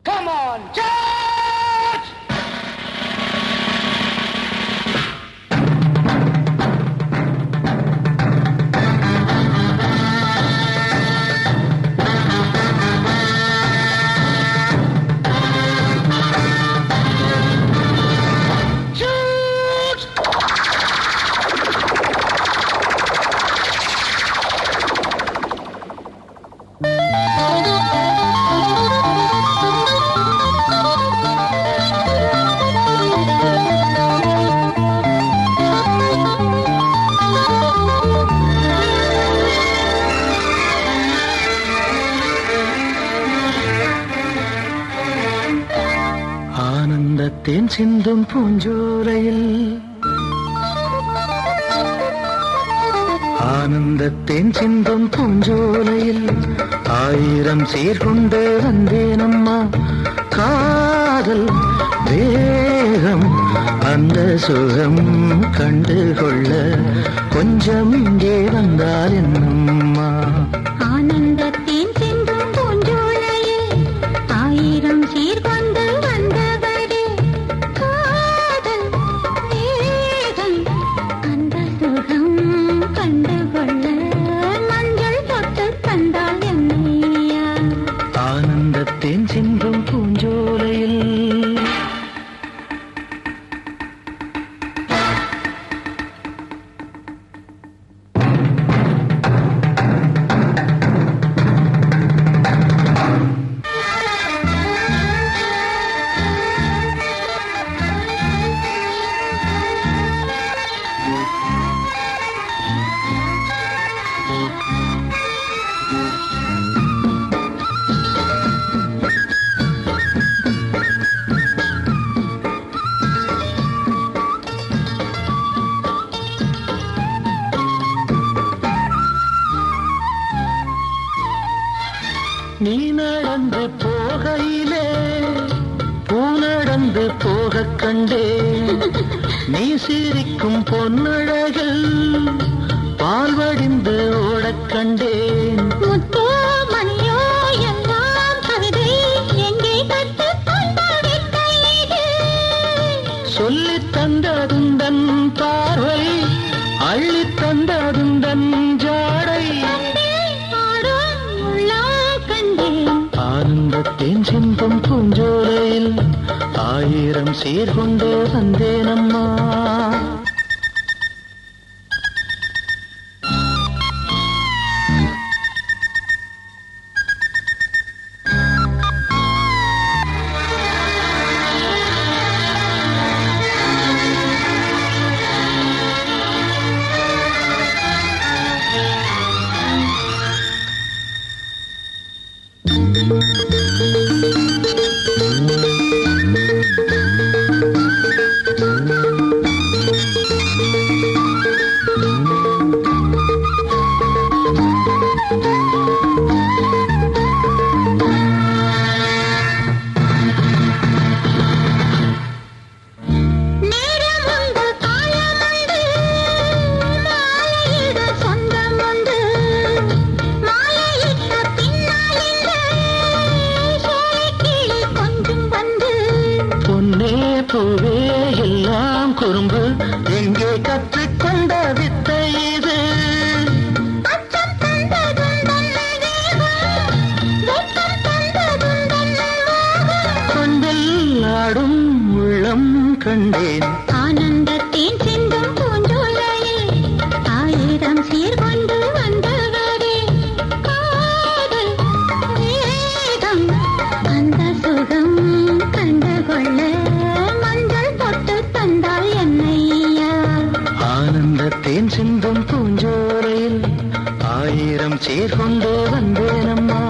Come on, charge! Shoot! ஆனந்தத்தேன் சிந்தும் பூஞ்சோலையில் ஆனந்தத்தேன் சிந்தும் பூஞ்சோலையில் ஆயிரம் சீர்கொண்டு வந்தேனம்மா காதல் வேகம் அந்த சுகம் கண்டு கொள்ள கொஞ்சம் இங்கே வந்தால் என்னம்மா ஆனந்தத்தின் சிந்தும் பூஞ்சோலையில் ஆயிரம் சீர்கொண்டு வந்தவரே காதல் வேகம் அந்த சுகம் கண்டுகொள்ள மஞ்சள் தொட்டு தந்தால் என்னையா ஆனந்தத்தேன் சிந்தும் பூஞ்சோலையில் நீ நடந்து போகையிலே பூ நடந்து போகக் கண்டேன் நீ சிரிக்கும் பொன்னழகில் பால் வடிந்து ஓடக் கண்டேன் முத்தோ மணியோ எல்லாம் கவிதை எங்கே கற்றுக்கொண்ட வித்தை இது? சொல்லித் தந்ததுந்தன் பார்வை அள்ளித் தந்ததுந்தன் ஜாடை கண்டேன், ஆடும் உள்ளம் கண்டேன் ஆனந்தத்தேன் சிந்தும் பூஞ்சோலையில் ஆயிரம் சீர்கொண்டு வந்தேனம்மா நேரம் உண்டு காலம் உண்டு மாலையிட சொந்தம் உண்டு மாலையிட்ட பின்னால் இந்த சோலைக்கிளி கொஞ்சம் வந்து பொன்னே பூவே எல்லாம் குறும்பு எங்கே கற்றுக்கொண்ட வித்தை இது அச்சம் தந்ததுந்தன் வேகம் வெட்கம் தந்ததுந்தன் மோகம் கொண்டில் ஆடும் உள்ளம் கண்டேன் ஆனந்தத்தின் சிந்தும் பூஞ்சோலையில் ஆயிரம் சீர்கொண்டு வந்தவரே காதல் வேகம் அந்த சுகம் கண்டுகொள்ள மஞ்சள் தொட்டு தந்தால் என்னையா ஆனந்தத்தேன் சிந்தும் பூஞ்சோலையில் ஆயிரம் சீர்கொண்டு வந்தேனம்மா